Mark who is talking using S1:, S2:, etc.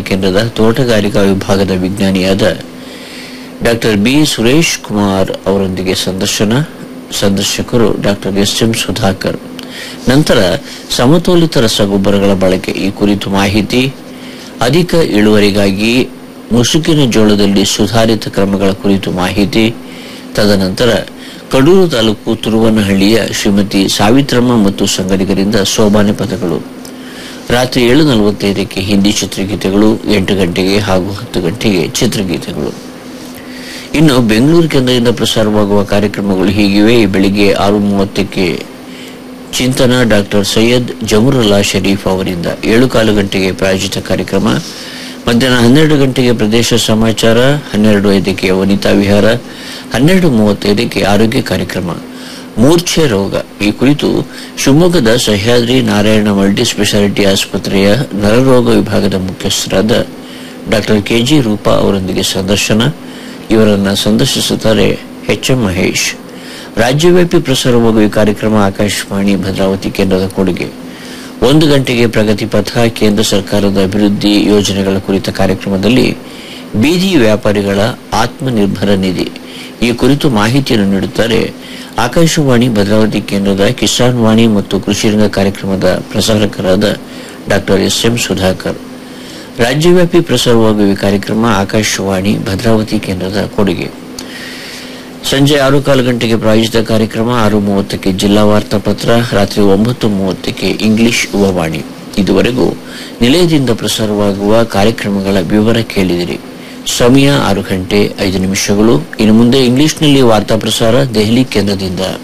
S1: ಕೇಂದ್ರದ ತೋಟಗಾರಿಕಾ ವಿಭಾಗದ ವಿಜ್ಞಾನಿಯಾದ ಡಾಕ್ಟರ್ ಬಿ ಸುರೇಶ್ ಕುಮಾರ್ ಅವರೊಂದಿಗೆ ಸಂದರ್ಶನ ಸಂದರ್ಶಕರು ಡಾಕ್ಟರ್ ಎಸ್ ಎಂ ಸುಧಾಕರ್ ನಂತರ ಸಮತೋಲಿತ ರಸಗೊಬ್ಬರಗಳ ಬಳಕೆ ಈ ಕುರಿತು ಮಾಹಿತಿ ಅಧಿಕ ಇಳುವರಿಗಾಗಿ ಮುಸುಕಿನ ಜೋಳದಲ್ಲಿ ಸುಧಾರಿತ ಕ್ರಮಗಳ ಕುರಿತು ಮಾಹಿತಿ ತದನಂತರ ಕಡೂರು ತಾಲೂಕು ತುರುವನಹಳ್ಳಿಯ ಶ್ರೀಮತಿ ಸಾವಿತ್ರಮ್ಮ ಮತ್ತು ಸಂಗಡಿಗರಿಂದ ಸೋಬಾನೆ ಪದಗಳು ರಾತ್ರಿ ಏಳು ನಲವತ್ತೈದಕ್ಕೆ ಹಿಂದಿ ಚಿತ್ರಗೀತೆಗಳು ಎಂಟು ಗಂಟೆಗೆ ಹಾಗೂ ಹತ್ತು ಗಂಟೆಗೆ ಚಿತ್ರಗೀತೆಗಳು ಇನ್ನು ಬೆಂಗಳೂರು ಕೇಂದ್ರದಿಂದ ಪ್ರಸಾರವಾಗುವ ಕಾರ್ಯಕ್ರಮಗಳು ಹೀಗಿವೆ ಈ ಬೆಳಿಗ್ಗೆ ಆರು ಮೂವತ್ತಕ್ಕೆ ಚಿಂತನ ಡಾಕ್ಟರ್ ಸೈಯದ್ ಜಮುರುಲ್ಲಾ ಶರೀಫ್ ಅವರಿಂದ ಏಳು ಕಾಲು ಗಂಟೆಗೆ ಪ್ರಾಯೋಜಿತ ಕಾರ್ಯಕ್ರಮ ಮಧ್ಯಾಹ್ನ ಹನ್ನೆರಡು ಗಂಟೆಗೆ ಪ್ರದೇಶ ಸಮಾಚಾರ ಹನ್ನೆರಡು ಐದಕ್ಕೆ ವನಿತಾ ವಿಹಾರ ಹನ್ನೆರಡು ಮೂವತ್ತೈದಕ್ಕೆ ಆರೋಗ್ಯ ಕಾರ್ಯಕ್ರಮ ಮೂರ್ಛೆ ರೋಗ ಈ ಕುರಿತು ಶಿವಮೊಗ್ಗದ ಸಹ್ಯಾದ್ರಿ ನಾರಾಯಣ ಮಲ್ಟಿ ಸ್ಪೆಷಾಲಿಟಿ ಆಸ್ಪತ್ರೆಯ ನರರೋಗ ವಿಭಾಗದ ಮುಖ್ಯಸ್ಥರಾದ ಡಾಕ್ಟರ್ ಕೆಜಿ ರೂಪಾ ಅವರೊಂದಿಗೆ ಸಂದರ್ಶನ ಇವರನ್ನ ಸಂದರ್ಶಿಸುತ್ತಾರೆ ಎಚ್ ಎಂ ಮಹೇಶ್ ರಾಜ್ಯವ್ಯಾಪಿ ಪ್ರಸಾರವಾಗುವ ಈ ಕಾರ್ಯಕ್ರಮ ಆಕಾಶವಾಣಿ ಭದ್ರಾವತಿ ಕೇಂದ್ರದ ಕೊಡುಗೆ ಒಂದು ಗಂಟೆಗೆ ಪ್ರಗತಿ ಪಥ ಕೇಂದ್ರ ಸರ್ಕಾರದ ಅಭಿವೃದ್ಧಿ ಯೋಜನೆಗಳ ಕುರಿತ ಕಾರ್ಯಕ್ರಮದಲ್ಲಿ ಬೀದಿ ವ್ಯಾಪಾರಿಗಳ ಆತ್ಮನಿರ್ಭರ ನಿಧಿ ಈ ಕುರಿತು ಮಾಹಿತಿಯನ್ನು ನೀಡುತ್ತಾರೆ ಆಕಾಶವಾಣಿ ಭದ್ರಾವತಿ ಕೇಂದ್ರದ ಕಿಸಾನ್ ವಾಣಿ ಮತ್ತು ಕೃಷಿ ರಂಗ ಕಾರ್ಯಕ್ರಮದ ಪ್ರಸಾರಕರಾದ ಡಾಕ್ಟರ್ ಎಸ್ ಎಂ ಸುಧಾಕರ್ ರಾಜ್ಯವ್ಯಾಪಿ ಪ್ರಸಾರವಾಗುವ ಈ ಕಾರ್ಯಕ್ರಮ ಆಕಾಶವಾಣಿ ಭದ್ರಾವತಿ ಕೇಂದ್ರದ ಕೊಡುಗೆ ಸಂಜೆ ಆರು ಕಾಲು ಗಂಟೆಗೆ ಪ್ರಾಯೋಜಿತ ಕಾರ್ಯಕ್ರಮ ಆರು ಮೂವತ್ತಕ್ಕೆ ಜಿಲ್ಲಾ ವಾರ್ತಾ ಪತ್ರ ರಾತ್ರಿ ಒಂಬತ್ತು ಮೂವತ್ತಕ್ಕೆ ಇಂಗ್ಲಿಷ್ ಯುವವಾಣಿ ಇದುವರೆಗೂ ನಿಲಯದಿಂದ ಪ್ರಸಾರವಾಗುವ ಕಾರ್ಯಕ್ರಮಗಳ ವಿವರ ಕೇಳಿದಿರಿ ಸಮಯ ಆರು ಗಂಟೆ ಐದು ನಿಮಿಷಗಳು ಇನ್ನು ಮುಂದೆ ಇಂಗ್ಲಿಷ್ನಲ್ಲಿ ವಾರ್ತಾ ಪ್ರಸಾರ ದೆಹಲಿ ಕೇಂದ್ರದಿಂದ